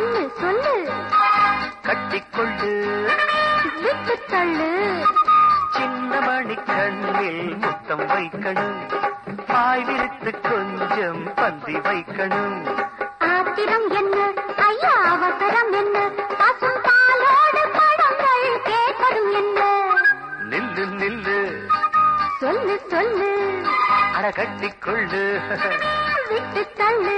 சொல்லு சொல்லு கட்டிக்கொள்ளு விட்டு தள்ளு சின்ன மணி கண்ணில் முத்தம் வைக்கணும் பாய் விரித்து கொஞ்சம் பந்தி வைக்கணும் ஆத்திரம் என்ன ஐயா அவசரம் என்ன பசும் பாலோடு பழங்கள் கேட்பதும் என்ன நில்லு நில்லு சொல்லு சொல்லு அட கட்டிக்கொள்ளு விட்டு தள்ளு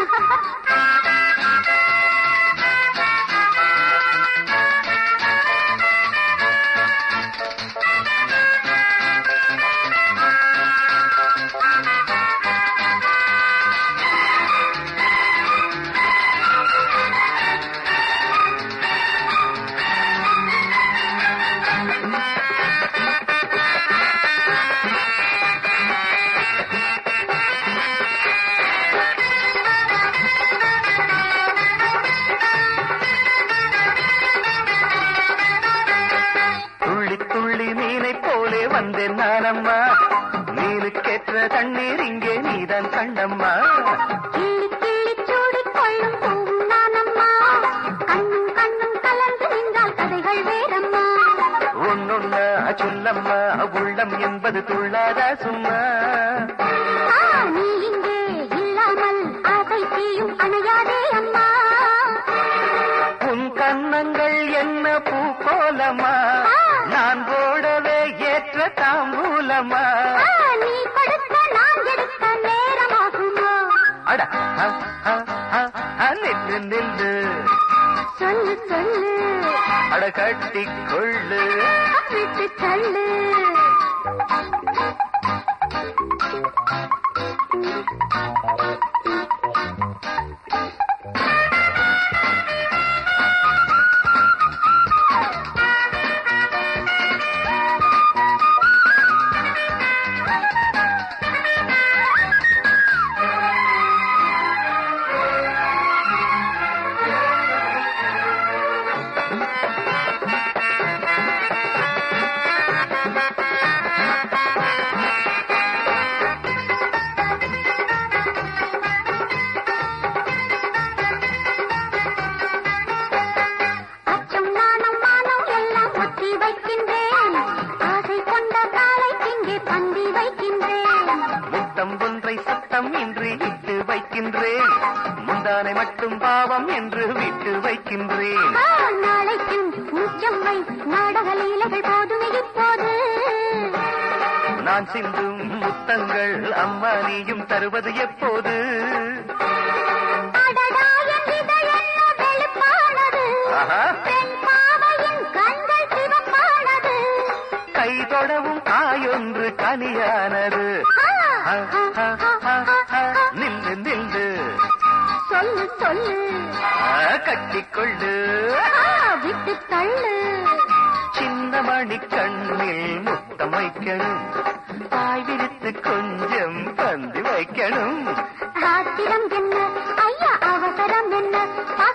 துள்ளி துள்ளி மீனை போலே வந்தேன் நானம்மா மீனுக்கேற்ற தண்ணீர் இங்கே நீதான் கண்டம்மா கிள்ளி கிள்ளி சூடிக் கொள்ளும் பூவும் நானம்மா கண்ணும் கண்ணும் கலந்து நின்றால் கதைகள் வேறம்மா ஒன்னொன்ன சொல்லம்மா உள்ளம் என்பது துள்ளாதா சும்மா ஆ, நீ இங்கே இல்லாமல் ஆசை தீயும் அணையாதே அம்மா உன் கன்னங்கள் என்ன பூ கோலமா நான் போடவே ஏற்ற தாம்பூலமா ஆ, நீ கொடுத்த நான் எடுத்த நேரமாகுமா அட அ, அ, அ, அ, நில்லு நில்லு சொல்லு சொல்லு அட கட்டிக்கொள்ளு விட்டு தள்ளு அச்சம் நாணம் மானம் எல்லாம் ஒத்தி வைக்கின்றேன் ஆசை கொண்ட காலை இங்கே பந்தி வைக்கின்றேன் முத்தம் ஒன்றை சத்தம் இன்றி இட்டு வைக்கின்றேன் முந்தானை மட்டும் பாவம் என்று விட்டு வைக்கின்றேன் ஆ, நாளைக்கும் முச்சம் வை நாடக லீலைகள் போதுமே இப்போது நான் சிந்தும் முத்தங்கள் அம்மா நீயும் தருவது எப்போது அடடா, என் இதழென்ன வெளுப்பானது. ஆஹா. பெண் பாவையின் கண்கள் சிவப்பானது. கை தொடவும் காயொன்று கனியானது ஆ, அ, அ, அ, அ, நில்லு நில்லு சொல்லு சொல்லு ஆ, கட்டிக்கொள்ளு ஆ, விட்டு தள்ளு சின்ன மணி கண்ணில் முத்தம் வைக்கணும் பாய் விரித்து கொஞ்சம் பந்தி வைக்கணும் ஆத்திரம் என்ன ஐயா அவசரம் என்ன